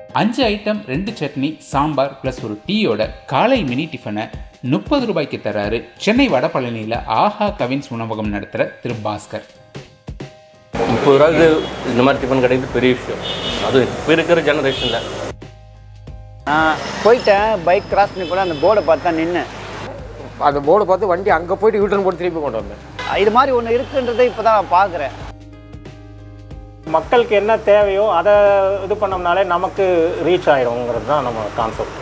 அஞ்சு ஐட்டம் ரெண்டு சட்னி சாம்பார் ப்ளஸ் ஒரு டீயோட காலை மினி டிஃபனை முப்பது ரூபாய்க்கு தராரு சென்னை வடபழனியில் ஆஹா கவின்ஸ் உணவகம் நடத்துகிற திரு பாஸ்கர் முப்பது ரூபாய்க்கு இந்த மாதிரி டிஃபன் கிடைக்கிறது பெரிய விஷயம் அது இப்போ இருக்கிற ஜெனரேஷனில் நான் போயிட்டேன் பைக் கிராஸ் பண்ணி கூட அந்த போர்டை பார்த்து தான் நின்னேன் அந்த போர்டை பார்த்து வண்டி அங்கே போயிட்டு யூட்டர்ன் போட்டு திருப்பி கொண்டு வந்தேன் இது மாதிரி ஒன்று இருக்குன்றதை இப்போ தான் நான் பார்க்குறேன் மக்களுக்கு என்ன தேவையோ அதை இது பண்ணோம்னாலே நமக்கு ரீச் ஆயிருங்கிறது தான் நம்ம கான்செப்ட்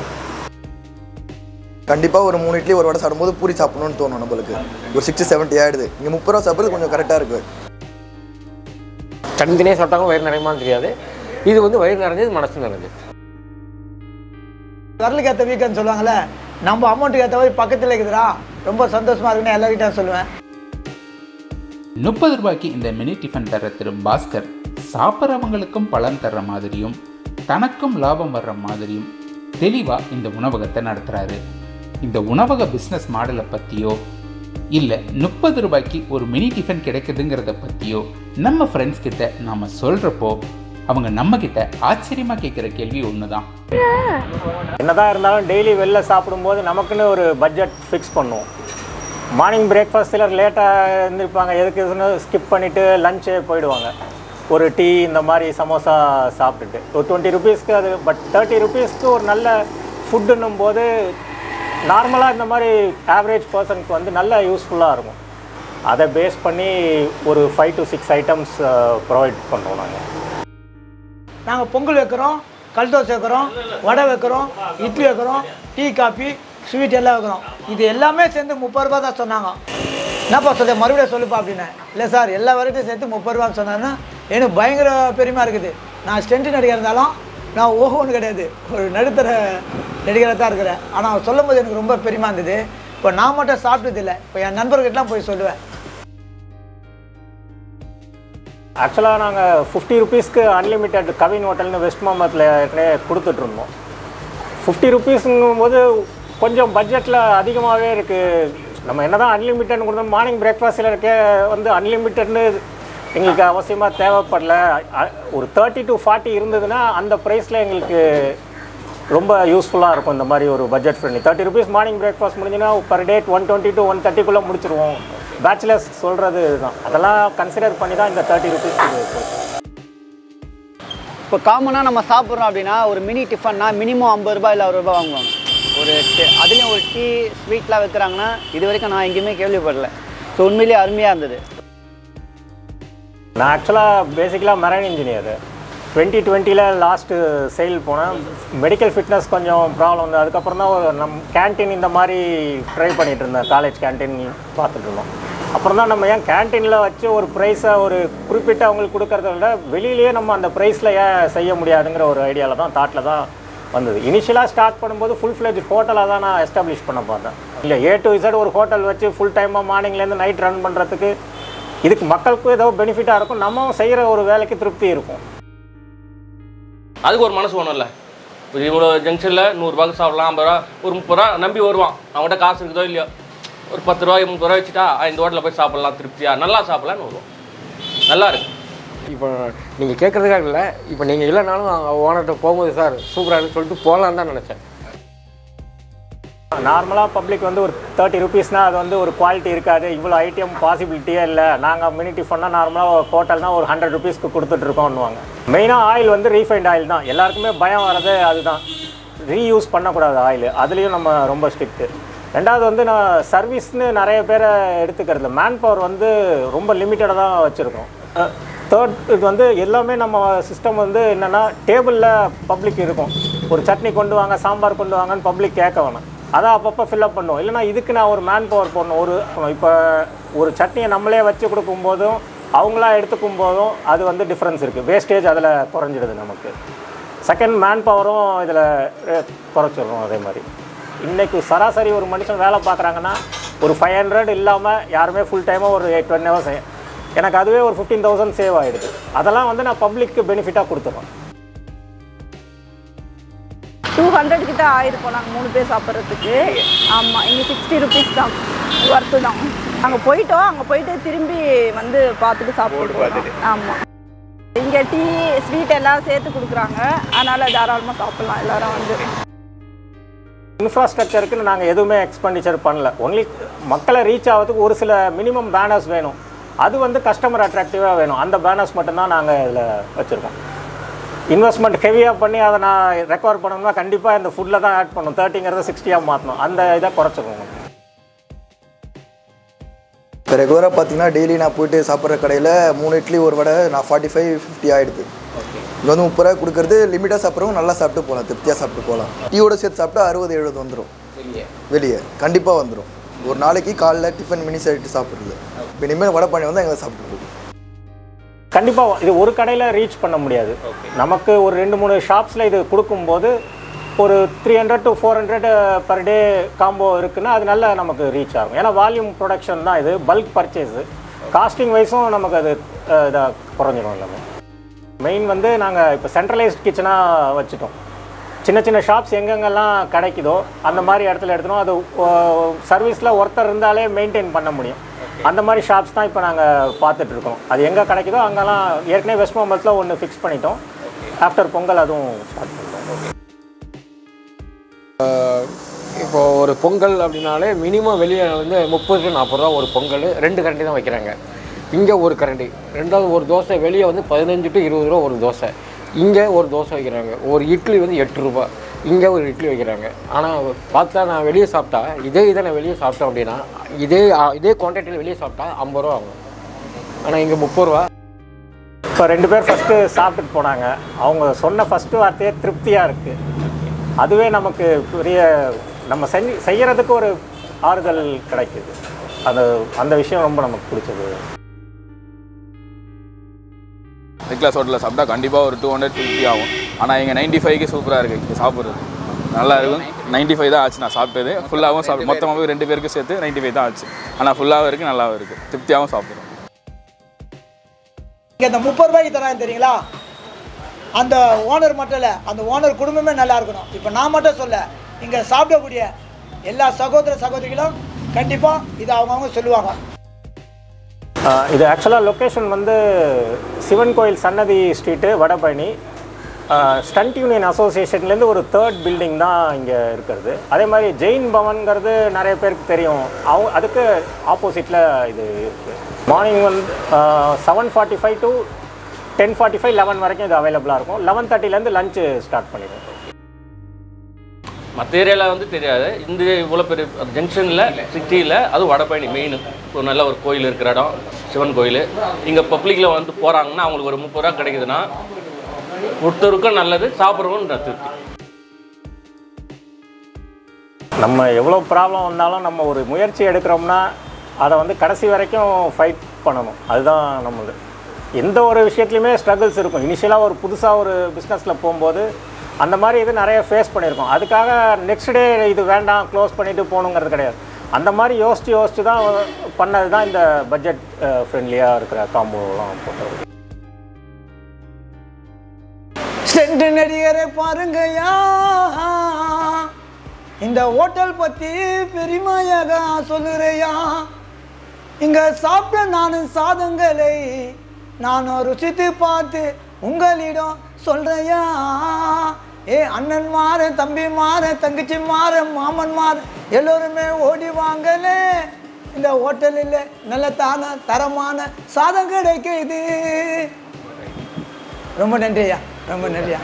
கண்டிப்பாக ஒரு மூணு இட்லி ஒரு வடை சாப்பிடும்போது பூரி சாப்பிடணும்னு தோணும் நம்மளுக்கு ஒரு சிக்ஸ்டி செவன்ட்டி ஆயிடுது இங்கே முப்பது ரூபா சாப்பிட்றது கொஞ்சம் கரெக்டாக இருக்குது தனித்தனியாக சாப்பிட்டாலும் வயிறு நிறையமான்னு தெரியாது இது வந்து வயிறு நிறைஞ்சது மனசு நிறைஞ்சது விரலுக்கு ஏற்ற வீக்கன்னு சொல்லுவாங்கல்ல நம்ம அமௌண்ட்டுக்கு ஏற்ற மாதிரி பக்கத்தில் இருக்குதுடா ரொம்ப சந்தோஷமா இருக்குன்னு எல்லார்கிட்ட சொல்லுவேன் முப்பது ரூபாய்க்கு இந்த மினி டிஃபன் தர திரு பாஸ்கர் சாப்பிட்றவங்களுக்கும் பலன் தர்ற மாதிரியும் தனக்கும் லாபம் வர்ற மாதிரியும் தெளிவாக இந்த உணவகத்தை நடத்துகிறாரு இந்த உணவக பிஸ்னஸ் மாடலை பற்றியோ இல்லை முப்பது ரூபாய்க்கு ஒரு மினி டிஃபன் கிடைக்குதுங்கிறத பற்றியோ நம்ம ஃப்ரெண்ட்ஸ் கிட்ட நாம் சொல்கிறப்போ அவங்க நம்ம கிட்ட ஆச்சரியமாக கேட்குற கேள்வி ஒன்று தான் என்னதான் இருந்தாலும் டெய்லி வெளில சாப்பிடும்போது நமக்குன்னு ஒரு பட்ஜெட் ஃபிக்ஸ் பண்ணுவோம் மார்னிங் பிரேக்ஃபாஸ்ட் சிலர் லேட்டாக இருந்திருப்பாங்க எதுக்குன்னு ஸ்கிப் பண்ணிவிட்டு லஞ்சே போயிடுவாங்க ஒரு டீ இந்த மாதிரி சமோசா சாப்பிட்டுட்டு ஒரு டுவெண்ட்டி ருபீஸ்க்கு அது பட் தேர்ட்டி ருபீஸ்க்கு ஒரு நல்ல ஃபுட்டுன்னும் போது நார்மலாக இந்த மாதிரி ஆவரேஜ் பர்சனுக்கு வந்து நல்ல யூஸ்ஃபுல்லாக இருக்கும் அதை பேஸ் பண்ணி ஒரு five to six items provide பண்ணுறோம் நாங்கள் நாங்கள் பொங்கல் வைக்கிறோம் கல் தோசை வைக்கிறோம் வடை வைக்கிறோம் இட்லி வைக்கிறோம் டீ காபி ஸ்வீட் எல்லாம் வைக்கிறோம் இது எல்லாமே சேர்ந்து முப்பது ரூபா தான் சொன்னாங்க என்னப்பா சொல்ல மறுபடியும் சொல்லுப்பா அப்படின்னேன் இல்லை சார் எல்லா வரைக்கும் சேர்த்து முப்பது ரூபான்னு சொன்னாங்கன்னா எனக்கு பயங்கர பெருமையாக இருக்குது நான் ஸ்டென்ட் நடிகர் இருந்தாலும் நான் ஓஹோன்னு கிடையாது ஒரு நடுத்தர நடிகராக தான் இருக்கிறேன் ஆனால் சொல்லும் போது எனக்கு ரொம்ப பெருமையாக இருந்தது இப்போ நான் மட்டும் சாப்பிட்டதில்லை இப்போ என் நண்பர்கிட்டலாம் போய் சொல்லுவேன் ஆக்சுவலாக நாங்கள் ஃபிஃப்டி ருபீஸ்க்கு அன்லிமிட்டெட் கவின் ஹோட்டல்னு வெஸ்ட் மாம்பலத்தில் ஏற்கனவே கொடுத்துட்ருந்தோம் ஃபிஃப்டி ருபீஸுங்கும் போது கொஞ்சம் பட்ஜெட்டில் அதிகமாகவே இருக்குது நம்ம என்ன தான் அன்லிமிட்டட்னு கொடுத்தோம் மார்னிங் பிரேக்ஃபாஸ்ட்டில் இருக்க வந்து அன்லிமிட்டட்னு எங்களுக்கு அவசியமாக தேவைப்படல அ- ஒரு தேர்ட்டி டு ஃபார்ட்டி இருந்ததுன்னா அந்த ப்ரைஸில் எங்களுக்கு ரொம்ப யூஸ்ஃபுல்லாக இருக்கும் இந்த மாதிரி ஒரு budget friendly thirty rupees morning breakfast முடிஞ்சுன்னா per day one twenty to one தேர்ட்டிக்குள்ளே முடிச்சிருவோம் பேச்சுலர்ஸ் சொல்கிறது இதுதான் அதெல்லாம் கன்சிடர் பண்ணி தான் இந்த தேர்ட்டி ருபீஸ் இப்போ காமனாக நம்ம சாப்பிட்றோம் அப்படின்னா ஒரு மினி டிஃபன்னா மினிமம் ஐம்பது ரூபாய் இல்லை அறுபது ரூபாய் வாங்குவாங்க ஒரு டே- அதுலேயும் ஒரு டீ ஸ்வீட்லாம் வைக்கிறாங்கன்னா இது வரைக்கும் நான் எங்கேயுமே கேள்விப்படல ஸோ உண்மையிலேயே அருமையாக இருந்தது நான் ஆக்சுவலாக பேசிக்கலாக மெரைன் இன்ஜினியர் டுவெண்ட்டி டுவெண்ட்டியில் லாஸ்ட்டு சேல் போனேன் மெடிக்கல் ஃபிட்னஸ் கொஞ்சம் ப்ராப்ளம் வந்து அதுக்கப்புறம் தான் ஒரு நம் கேன்டீன் இந்த மாதிரி ட்ரை பண்ணிட்டு இருந்தேன் காலேஜ் கேன்டீன் பார்த்துட்டு இருந்தோம் அப்புறம் தான் நம்ம ஏன் கேன்டீனில் வச்சு ஒரு ப்ரைஸை ஒரு குறிப்பிட்ட அவங்களுக்கு கொடுக்கறத விட வெளியிலேயே நம்ம அந்த ப்ரைஸில் ஏன் செய்ய முடியாதுங்கிற ஒரு ஐடியாவில் தான் தாட்டில் தான் வந்தது இனிஷியலாக ஸ்டார்ட் பண்ணும்போது ஃபுல் ஃப்ளெஜ் ஹோட்டலாக தான் நான் எஸ்டாப்ளிஷ் பண்ண பார்த்தேன் இல்லை ஏ டு இசட் ஒரு ஹோட்டல் வச்சு ஃபுல் டைமாக மார்னிங்லேருந்து நைட் ரன் பண்ணுறதுக்கு இதுக்கு மக்களுக்கும் ஏதோ பெனிஃபிட்டாக இருக்கும் நம்ம செய்கிற ஒரு வேலைக்கு திருப்தி இருக்கும் அதுக்கு ஒரு மனசு வேணும்ல ஒரு இவ்வளோ ஜங்ஷனில் நூறுரூபாக்கு சாப்பிடலாம் ஐம்பது ரூபா ஒரு முப்பது ரூபா நம்பி வருவான் அவன்கிட்ட காசு இருக்குதோ இல்லையோ ஒரு பத்து ரூபாய் முப்பது ரூபாய் வச்சுட்டா "ஆ, இந்த ஹோட்டலில் போய் சாப்பிடலாம் திருப்தியா நல்லா சாப்பிடலான்னு வருவோம் நல்லா இருக்கு இப்போ நீங்கள் கேட்குறதுக்காக இல்லை இப்போ நீங்கள் இல்லைனாலும் ஓனர்கிட்ட போகும்போது சார் சூப்பராக இருக்குன்னு சொல்லிட்டு போகலான்னு தான் நினச்சேன் நார்மலாக பப்ளிக் வந்து ஒரு தேர்ட்டி ருபீஸ்னால் அது வந்து ஒரு குவாலிட்டி இருக்காது இவ்வளோ ஐட்டம் பாசிபிலிட்டியே இல்லை நாங்கள் மினி டிஃபன்னா நார்மலாக ஹோட்டல்னால் ஒரு ஹண்ட்ரட் ருபீஸ்க்கு கொடுத்துட்ருக்கோன்னுவாங்க மெயினாக ஆயில் வந்து ரீஃபைண்ட் ஆயில் தான் எல்லாருக்குமே பயம் வர்றது அதுதான் ரீயூஸ் பண்ணக்கூடாது ஆயில் அதுலேயும் நம்ம ரொம்ப ஸ்ட்ரிக்ட்டு ரெண்டாவது வந்து நான் சர்வீஸ்னு நிறைய பேரை எடுத்துக்கிறது மேன் பவர் வந்து ரொம்ப லிமிட்டடாக தான் வச்சுருக்கோம் தேர்ட் இது வந்து எல்லாமே நம்ம சிஸ்டம் வந்து என்னென்னா டேபிளில் பப்ளிக் இருக்கும் ஒரு சட்னி கொண்டு வாங்க சாம்பார் கொண்டு வாங்கன்னு பப்ளிக் கேட்க வேணாம் அதை அப்பப்போ ஃபில்அப் பண்ணுவோம் இல்லைனா இதுக்கு நான் ஒரு மேன் பவர் போடணும் ஒரு இப்போ ஒரு சட்னியை நம்மளே வச்சு கொடுக்கும் போதும் அவங்களா எடுத்துக்கும் போதும் அது வந்து டிஃப்ரென்ஸ் இருக்குது வேஸ்டேஜ் அதில் குறைஞ்சிடுது நமக்கு செகண்ட் மேன் பவரும் இதில் குறைச்சிடுறோம் அதே மாதிரி இன்றைக்கி சராசரி ஒரு மனுஷன் வேலை பார்க்குறாங்கன்னா ஒரு ஃபைவ் ஹண்ட்ரட் இல்லாமல் யாருமே ஃபுல் டைமாக ஒரு எயிட் டுவெண்ட்டி ஹவர்ஸ் எனக்கு அதுவே ஒரு ஃபிஃப்டீன் தௌசண்ட் சேவ் ஆகிடுது அதெல்லாம் வந்து நான் பப்ளிக்கு பெனிஃபிட்டாக கொடுத்துருவேன் டூ ஹண்ட்ரட் கிட்ட ஆயிருக்கும் நாங்கள் மூணு பேர் சாப்பிட்றதுக்கு ஆமாம் இங்கே சிக்ஸ்டி ருபீஸ் தான் ஒர்த்து தான் அங்கே போயிட்டோம் அங்கே போயிட்டு திரும்பி வந்து பார்த்துட்டு சாப்பிட்டு ஆமாம் இங்கே டீ ஸ்வீட் எல்லாம் சேர்த்து கொடுக்குறாங்க அதனால் தாராளமாக சாப்பிட்லாம் எல்லாரும் வந்து இன்ஃப்ராஸ்ட்ரக்சருக்கு நாங்கள் எதுவுமே எக்ஸ்பெண்டிச்சர் பண்ணல ஒன்லி மக்களை ரீச் ஆகிறதுக்கு ஒரு சில மினிமம் பேனர்ஸ் வேணும் அது வந்து கஸ்டமர் அட்ராக்டிவாக வேணும் அந்த பேனர்ஸ் மட்டும்தான் நாங்கள் இதில் வச்சுருக்கோம் இன்வெஸ்ட்மெண்ட் ஹெவியாக பண்ணி அதை நான் ரெக்கவர் பண்ணணும்னா கண்டிப்பாக இந்த ஃபுட்டில் தான் ஆட் பண்ணணும் தேர்ட்டிங்கிறத சிக்ஸ்டியாக மாற்றணும் அந்த இதை குறைச்சிக்கோங்க இப்போ ரெகுலராக பார்த்தீங்கன்னா டெய்லி நான் போயிட்டு சாப்பிட்ற கடையில் மூணு இட்லி ஒரு வடை நான் ஃபார்ட்டி ஃபைவ் ஃபிஃப்டி ஆகிடுது இங்கே வந்து முப்பது ரூபா கொடுக்குறது லிமிட்டாக சாப்பிட்றவங்க நல்லா சாப்பிட்டு போகலாம் திருப்தியாக சாப்பிட்டு போகலாம் டீயோட சேர்த்து சாப்பிட்டா அறுபது எழுபது வந்துடும் வெளியே கண்டிப்பாக வந்துடும் ஒரு நாளைக்கு காலைல டிஃபன் மினி சாப்பிட்டு சாப்பிட்றது இப்போ இனிமேல் வடை பாணி வந்து எங்களை சாப்பிட்டு கண்டிப்பாக இது ஒரு கடையில் ரீச் பண்ண முடியாது நமக்கு ஒரு ரெண்டு மூணு ஷாப்ஸில் இது கொடுக்கும்போது ஒரு three hundred to four hundred per day combo இருக்குன்னா அது நல்லா நமக்கு ரீச் ஆகும் ஏன்னா வால்யூம் ப்ரொடக்ஷன் தான் இது பல்க் பர்ச்சேஸு காஸ்டிங் வைஸும் நமக்கு அது இதாக குறைஞ்சிடும் எல்லாமே மெயின் வந்து நாங்கள் இப்போ சென்ட்ரலைஸ்ட் கிச்சனாக வச்சுட்டோம் சின்ன சின்ன ஷாப்ஸ் எங்கெங்கெல்லாம் கிடைக்குதோ அந்த மாதிரி இடத்துல எடுத்துனோம் அது சர்வீஸில் ஒருத்தர் இருந்தாலே மெயின்டைன் பண்ண முடியும் அந்த மாதிரி ஷாப்ஸ் தான் இப்போ நாங்கள் பார்த்துட்டு இருக்கோம் அது எங்கே கிடைக்குதோ அங்கெல்லாம் ஏற்கனவே வெஸ்ட் மாம்பலத்தில் ஒன்று ஃபிக்ஸ் பண்ணிட்டோம் ஆஃப்டர் பொங்கல் அதுவும் ஸ்டார்ட் பண்ணிட்டோம் இப்போ ஒரு பொங்கல் அப்படின்னாலே மினிமம் வெளியே வந்து முப்பது டு நாற்பது ரூபா ஒரு பொங்கல் ரெண்டு கரண்டி தான் வைக்கிறாங்க இங்கே ஒரு கரண்டி ரெண்டாவது ஒரு தோசை வெளியே வந்து பதினஞ்சு டு இருபது ரூபா ஒரு தோசை இங்கே ஒரு தோசை வைக்கிறாங்க ஒரு இட்லி வந்து எட்டு ரூபா இங்கே ஒரு இட்லி வைக்கிறாங்க ஆனால் பார்த்தா நான் வெளியே சாப்பிட்டா இதே இதை நான் வெளியே சாப்பிட்டேன் அப்படின்னா இதே இதே குவான்டிட்டியில் வெளியே சாப்பிட்டா ஐம்பது ரூபா ஆகும் ஆனால் இங்கே முப்பது ரூபா இப்போ ரெண்டு பேர் ஃபஸ்ட்டு சாப்பிட்டுட்டு போனாங்க அவங்க சொன்ன ஃபஸ்ட்டு வார்த்தையே திருப்தியாக இருக்குது அதுவே நமக்கு பெரிய நம்ம செஞ்சு செய்கிறதுக்கு ஒரு ஆறுதல் கிடைக்குது அந்த அந்த விஷயம் ரொம்ப நமக்கு பிடிச்சது கிளாஸ் ஹோட்டலில் சாப்பிட்டா கண்டிப்பாக ஒரு டூ ஹண்ட்ரட் ஃபிஃப்டி ஆகும் ஆனால் இங்கே நைன்ட்டி ஃபைவ்க்கு சூப்பராக இருக்குது இங்கே சாப்பிட்றது நல்லா இருக்கும் நைன்ட்டி ஃபைவ் தான் ஆச்சு நான் சாப்பிட்டது ஃபுல்லாகவும் சாப்பிட்டு மொத்தமாகவே ரெண்டு பேருக்கு சேர்த்து நைன்ட்டி ஃபைவ் தான் ஆச்சு ஆனால் ஃபுல்லாகவும் இருக்குது நல்லாவும் இருக்குது திருப்தியாகவும் சாப்பிட்றோம் இங்கே இந்த முப்பது ரூபாய்க்கு தராங்க தெரியுங்களா அந்த ஓனர் மட்டும் இல்லை அந்த ஓனர் குடும்பமே நல்லா இருக்கணும் இப்போ நான் மட்டும் சொல்ல இங்கே சாப்பிடக்கூடிய எல்லா சகோதர சகோதரிகளும் கண்டிப்பாக இது அவங்கவுங்க சொல்லுவாங்க ஆஹ் இது ஆக்சுவலாக லொக்கேஷன் வந்து சிவன் கோயில் சன்னதி ஸ்ட்ரீட்டு வடபழனி ஸ்டண்ட் யூனியன் அசோசியேஷன்லேருந்து ஒரு தேர்ட் பில்டிங் தான் இங்கே இருக்கிறது அதே மாதிரி ஜெயின் பவன்கிறது நிறைய பேருக்கு தெரியும் அவங்க அதுக்கு ஆப்போசிட்டில் இது இருக்குது மார்னிங் வந்து seven forty five to ten forty five eleven வரைக்கும் இது அவைலபிளாக இருக்கும் லெவன் தேர்ட்டிலேருந்து லஞ்சு ஸ்டார்ட் பண்ணிடுவோம் மற்ற ஏரியாவில் வந்து தெரியாது இந்த இவ்வளோ பெரிய ஜங்ஷனில் சிட்டியில் அதுவும் வடபழனி மெயின் ஒரு நல்ல ஒரு கோயில் இருக்கிற இடம் சிவன் கோயில் இங்கே பப்ளிக்கில் வந்து போகிறாங்கன்னா அவங்களுக்கு ஒரு முப்பது ரூபா கிடைக்குதுன்னா ஒருத்தருக்கும் நல்லது சாப்பிட்றவங்க திருப்தி நம்ம எவ்வளோ ப்ராப்ளம் வந்தாலும் நம்ம ஒரு முயற்சி எடுக்கிறோம்னா அதை வந்து கடைசி வரைக்கும் ஃபைட் பண்ணணும் அதுதான் நம்மளது எந்த ஒரு விஷயத்துலையுமே ஸ்ட்ரகிள்ஸ் இருக்கும் இனிஷியலாக ஒரு புதுசாக ஒரு பிஸ்னஸில் போகும்போது அந்த மாதிரி இது நிறைய ஃபேஸ் பண்ணியிருக்கோம் அதுக்காக நெக்ஸ்ட் டே இது வேண்டாம் க்ளோஸ் பண்ணிவிட்டு போகணுங்கிறது கிடையாது அந்த மாதிரி யோசித்து யோசித்து தான் பண்ணது தான் இந்த பட்ஜெட் ஃப்ரெண்ட்லியாக இருக்கிற காம்போலாம் போட்டது சென்று நடிகரை பாருங்கய்யா இந்த ஹோட்டல் பத்தி பெருமையாக சொல்லுறையா இங்க சாப்பிட்ட நானும் சாதங்களை நானும் ருசித்து பார்த்து உங்களிடம் சொல்றையா ஏ அண்ணன் மாற தம்பி மாற தங்கச்சி மாற மாமன் மாற எல்லோருமே ஓடி வாங்கலே இந்த ஹோட்டலில் நல்ல தான தரமான சாதம் கிடைக்குது ரொம்ப நன்றியா ரொம்ப நன்றியா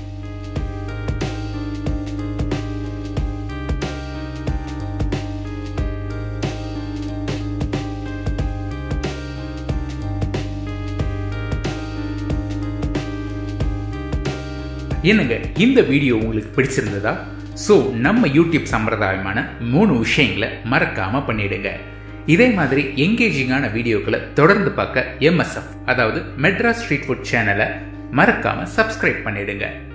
என்னங்க இந்த வீடியோ உங்களுக்கு பிடிச்சிருந்ததா ஸோ நம்ம யூடியூப் சம்பிரதாயமான மூணு விஷயங்களை மறக்காம பண்ணிடுங்க இதே மாதிரி எங்கேஜிங்கான வீடியோக்களை தொடர்ந்து பார்க்க எம்எஸ்எஃப் அதாவது மெட்ராஸ் ஸ்ட்ரீட் ஃபுட் சேனலை மறக்காம சப்ஸ்கிரைப் பண்ணிடுங்க